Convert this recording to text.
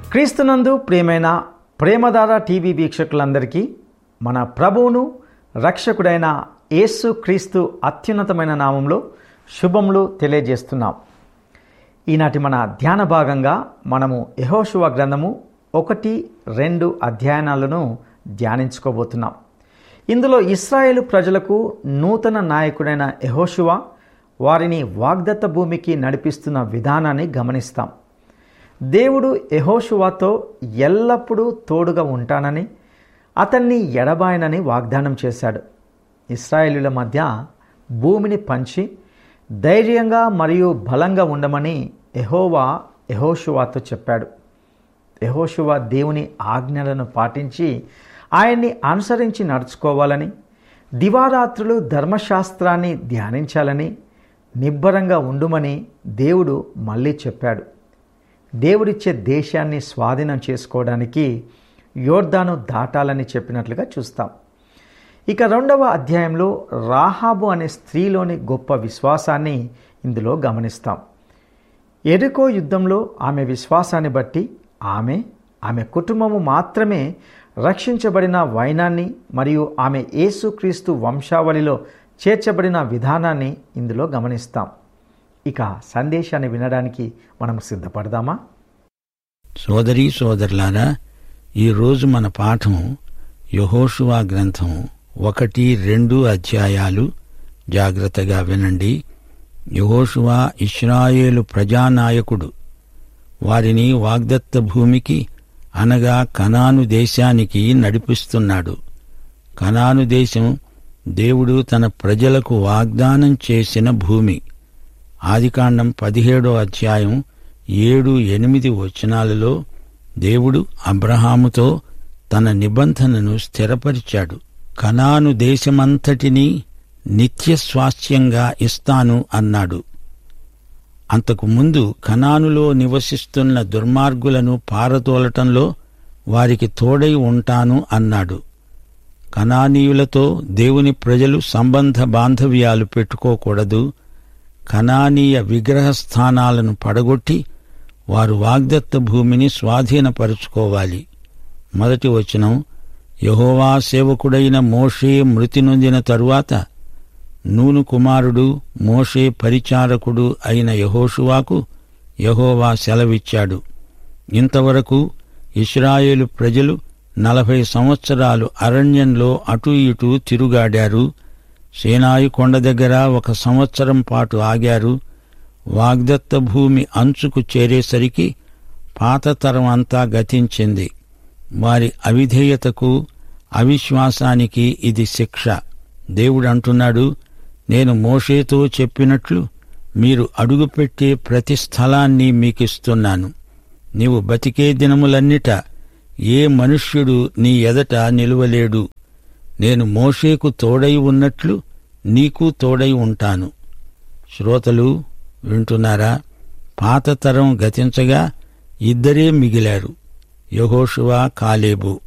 క్రీస్తునందు ప్రియమైన ప్రేమధార టీవీ వీక్షకులందరికీ మన ప్రభువును రక్షకుడైన యేసు క్రీస్తు అత్యున్నతమైన నామంలో శుభములు తెలియజేస్తున్నాం ఈనాటి మన ధ్యాన భాగంగా మనము యహోశువ గ్రంథము ఒకటి రెండు అధ్యయనాలను ధ్యానించుకోబోతున్నాం ఇందులో ఇస్రాయేలు ప్రజలకు నూతన నాయకుడైన యహోశువ వారిని వాగ్దత్త భూమికి నడిపిస్తున్న విధానాన్ని గమనిస్తాం దేవుడు యహోషువాతో ఎల్లప్పుడూ తోడుగా ఉంటానని అతన్ని ఎడబాయనని వాగ్దానం చేశాడు ఇస్రాయేలుల మధ్య భూమిని పంచి ధైర్యంగా మరియు బలంగా ఉండమని యహోవా యహోషువాతో చెప్పాడు యహోషువ దేవుని ఆజ్ఞలను పాటించి ఆయన్ని అనుసరించి నడుచుకోవాలని దివారాత్రులు ధర్మశాస్త్రాన్ని ధ్యానించాలని నిబ్బరంగా ఉండుమని దేవుడు మళ్ళీ చెప్పాడు దేవుడిచ్చే దేశాన్ని స్వాధీనం చేసుకోవడానికి యోర్దాను దాటాలని చెప్పినట్లుగా చూస్తాం ఇక రెండవ అధ్యాయంలో రాహాబు అనే స్త్రీలోని గొప్ప విశ్వాసాన్ని ఇందులో గమనిస్తాం ఎరుకో యుద్ధంలో ఆమె విశ్వాసాన్ని బట్టి ఆమె ఆమె కుటుంబము మాత్రమే రక్షించబడిన వైనాన్ని మరియు ఆమె యేసుక్రీస్తు వంశావళిలో చేర్చబడిన విధానాన్ని ఇందులో గమనిస్తాం ఇక సందేశాన్ని వినడానికి మనం సిద్ధపడదామా సోదరీ సోదరులారా ఈరోజు మన పాఠం యహోషువా గ్రంథం ఒకటి రెండు అధ్యాయాలు జాగ్రత్తగా వినండి యహోషువా ఇస్రాయేలు ప్రజానాయకుడు వారిని వాగ్దత్త భూమికి అనగా కనాను దేశానికి నడిపిస్తున్నాడు కనాను దేశం దేవుడు తన ప్రజలకు వాగ్దానం చేసిన భూమి ఆదికాండం పదిహేడో అధ్యాయం ఏడు ఎనిమిది వచనాలలో దేవుడు అబ్రహాముతో తన నిబంధనను స్థిరపరిచాడు కనాను దేశమంతటినీ నిత్య స్వాస్థ్యంగా ఇస్తాను అన్నాడు అంతకు ముందు కనానులో నివసిస్తున్న దుర్మార్గులను పారతోలటంలో వారికి తోడై ఉంటాను అన్నాడు కనానీయులతో దేవుని ప్రజలు సంబంధ బాంధవ్యాలు పెట్టుకోకూడదు కనానీయ విగ్రహ స్థానాలను పడగొట్టి వారు వాగ్దత్త భూమిని స్వాధీనపరుచుకోవాలి మొదటి వచనం యహోవా సేవకుడైన మోషే మృతి నొందిన తరువాత నూను కుమారుడు మోషే పరిచారకుడు అయిన యహోషువాకు యహోవా సెలవిచ్చాడు ఇంతవరకు ఇస్రాయేలు ప్రజలు నలభై సంవత్సరాలు అరణ్యంలో అటూ ఇటూ తిరుగాడారు సేనాయి కొండ దగ్గర ఒక సంవత్సరం పాటు ఆగారు వాగ్దత్త భూమి అంచుకు చేరేసరికి పాత తరం అంతా గతించింది వారి అవిధేయతకు అవిశ్వాసానికి ఇది శిక్ష దేవుడు అంటున్నాడు నేను మోషేతో చెప్పినట్లు మీరు అడుగుపెట్టే ప్రతి స్థలాన్ని మీకిస్తున్నాను నీవు బతికే దినములన్నిట ఏ మనుష్యుడు నీ ఎదట నిలువలేడు నేను మోషేకు తోడై ఉన్నట్లు నీకు తోడై ఉంటాను శ్రోతలు వింటున్నారా పాత తరం గతించగా ఇద్దరే మిగిలారు యహోషువా కాలేబు